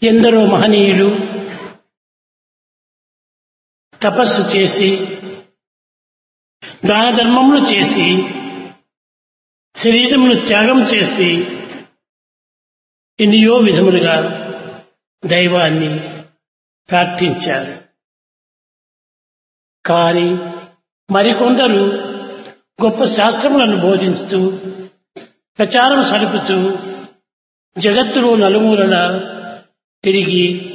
ఎందరో మహనీయులు తపస్సు చేసి దాన ధర్మములు చేసి శరీరమును త్యాగం చేసి ఎన్నయో విధములుగా దైవాన్ని ప్రార్థించారు కానీ మరికొందరు గొప్ప శాస్త్రములను బోధిస్తూ ప్రచారం సలుపుతూ జగత్తులో నలుమూలల తిరిగి